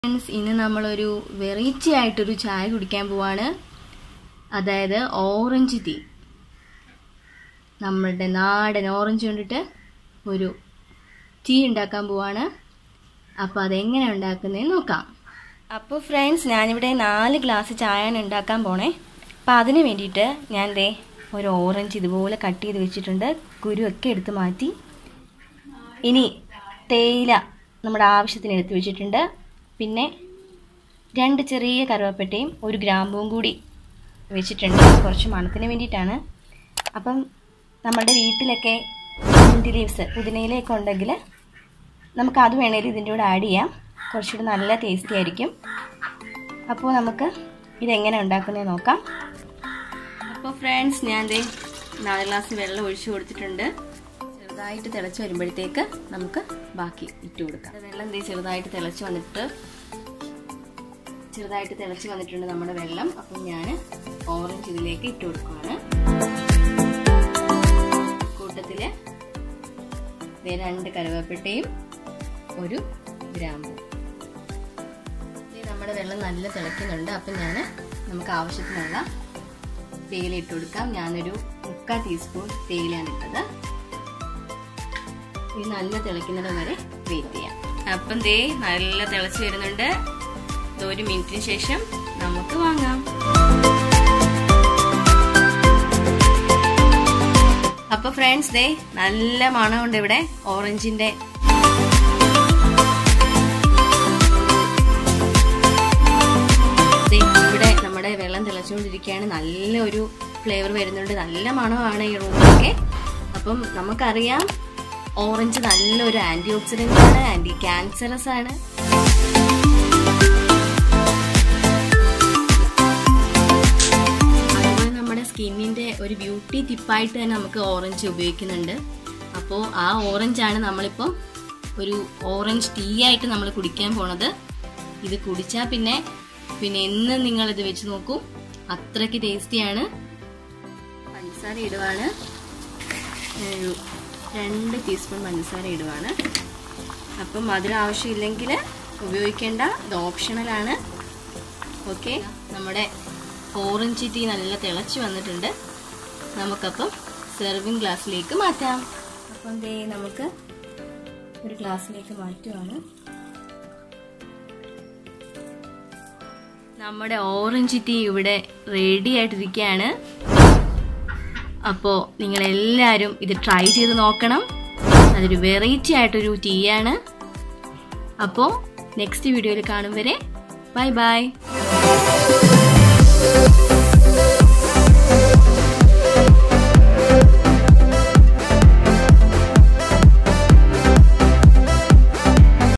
friends ഇന്ന് നമ്മളൊരു variety ആയിട്ടൊരു ചായ കുടിക്കാൻ പോവാണ് അതായത് ഓറഞ്ച് ടീ നമ്മളുടെ നാടൻ ഓറഞ്ച് കൊണ്ടിട്ട് ഒരു ടീ ഉണ്ടാക്കാൻ പോവാണ് അപ്പോൾ അതെങ്ങനെ ഉണ്ടാക്കുന്നതെന്ന് നോക്കാം അപ്പോൾ ഫ്രണ്ട്സ് ഞാനിവിടെ നാല് ഗ്ലാസ് ചായയാണ് ഉണ്ടാക്കാൻ പോണേ അപ്പോൾ അതിന് വേണ്ടിയിട്ട് ഞാൻ ദേ ഒരു ഓറഞ്ച് ഇതുപോലെ കട്ട് ചെയ്ത് വെച്ചിട്ടുണ്ട് കുരുവൊക്കെ എടുത്ത് മാറ്റി ഇനി തേയില നമ്മുടെ ആവശ്യത്തിന് എടുത്ത് വെച്ചിട്ടുണ്ട് പിന്നെ രണ്ട് ചെറിയ കറുവപ്പട്ടയും ഒരു ഗ്രാമ്പും കൂടി വെച്ചിട്ടുണ്ട് കുറച്ച് മണത്തിന് വേണ്ടിയിട്ടാണ് അപ്പം നമ്മുടെ വീട്ടിലൊക്കെ മിൻറ്റ് ലീവ്സ് പുതിനയിലൊക്കെ ഉണ്ടെങ്കിൽ നമുക്ക് അത് വേണേലും ഇതിൻ്റെ കൂടെ ആഡ് ചെയ്യാം കുറച്ചുകൂടി നല്ല ടേസ്റ്റി ആയിരിക്കും അപ്പോൾ നമുക്ക് ഇതെങ്ങനെ ഉണ്ടാക്കുന്നത് നോക്കാം അപ്പോൾ ഫ്രണ്ട്സ് ഞാൻ ദേ നാല് ഗ്ലാസ് വെള്ളം ഒഴിച്ചു കൊടുത്തിട്ടുണ്ട് ചെറുതായിട്ട് തിളച്ച് വരുമ്പോഴത്തേക്ക് നമുക്ക് ബാക്കി ഇട്ട് കൊടുക്കാം വെള്ളം ദേ ചെറുതായിട്ട് തിളച്ച് വന്നിട്ട് ചെറുതായിട്ട് തിളച്ച് വന്നിട്ടുണ്ട് നമ്മുടെ വെള്ളം അപ്പം ഞാൻ ഓറഞ്ച് ഇതിലേക്ക് ഇട്ട് കൊടുക്കുകയാണ് കൂട്ടത്തിൽ രണ്ട് കരുവേപ്പിട്ടയും ഒരു ഗ്രാമ്പും നമ്മുടെ വെള്ളം നല്ല തിളയ്ക്കുന്നുണ്ട് അപ്പം ഞാൻ നമുക്ക് ആവശ്യത്തിനുള്ള തേയില ഇട്ട് കൊടുക്കാം ഞാനൊരു മുക്കാൽ ടീസ്പൂൺ തേയിലയാണ് ഇട്ടത് ഇത് നല്ല തിളയ്ക്കുന്നത് വരെ വെയിറ്റ് ചെയ്യാം അപ്പം ദേ നല്ല തിളച്ച് വരുന്നുണ്ട് ഒരു മിനിറ്റിന് ശേഷം നമുക്ക് വാങ്ങാം അപ്പൊ ഫ്രണ്ട്സ് ദേ നല്ല മണമുണ്ട് ഇവിടെ ഓറഞ്ചിന്റെ ഇവിടെ നമ്മുടെ വെള്ളം തിളച്ചുകൊണ്ടിരിക്കുകയാണ് നല്ല ഒരു ഫ്ലേവർ വരുന്നുണ്ട് നല്ല മണമാണ് ഈ റൂമൊക്കെ അപ്പം നമുക്കറിയാം ഓറഞ്ച് നല്ലൊരു ആന്റി ഓക്സിഡന്റ് ആണ് ആന്റി ക്യാൻസറസ് ആണ് അതുപോലെ നമ്മുടെ സ്കിന്നിന്റെ ഒരു ബ്യൂട്ടി ടിപ്പായിട്ട് തന്നെ നമുക്ക് ഓറഞ്ച് ഉപയോഗിക്കുന്നുണ്ട് അപ്പോൾ ആ ഓറഞ്ചാണ് നമ്മളിപ്പോൾ ഒരു ഓറഞ്ച് ടീ ആയിട്ട് നമ്മൾ കുടിക്കാൻ പോണത് ഇത് കുടിച്ചാൽ പിന്നെ പിന്നെ എന്ന് നിങ്ങൾ ഇത് വെച്ച് നോക്കൂ അത്രയ്ക്ക് ടേസ്റ്റിയാണ് പഞ്ചസാര ഇടുവാണ് ഒരു രണ്ട് ടീസ്പൂൺ പഞ്ചസാര ഇടുവാണ് അപ്പം മധുരം ആവശ്യമില്ലെങ്കിൽ ഉപയോഗിക്കേണ്ട ഇത് ഓപ്ഷണലാണ് ഓക്കെ നമ്മുടെ ഓറഞ്ച് ടീ നല്ല തിളച്ച് വന്നിട്ടുണ്ട് നമുക്കപ്പം സെർവിങ് ഗ്ലാസ്സിലേക്ക് മാറ്റാം അപ്പം ദേ നമുക്ക് ഒരു ഗ്ലാസ്സിലേക്ക് മാറ്റുവാണ് നമ്മുടെ ഓറഞ്ച് ടീ ഇവിടെ റെഡി ആയിട്ടിരിക്കുകയാണ് അപ്പോൾ നിങ്ങളെല്ലാവരും ഇത് ട്രൈ ചെയ്ത് നോക്കണം അതൊരു വെറൈറ്റി ആയിട്ടൊരു ടീ ആണ് അപ്പോൾ നെക്സ്റ്റ് വീഡിയോയിൽ കാണും വരെ ബൈ ബൈ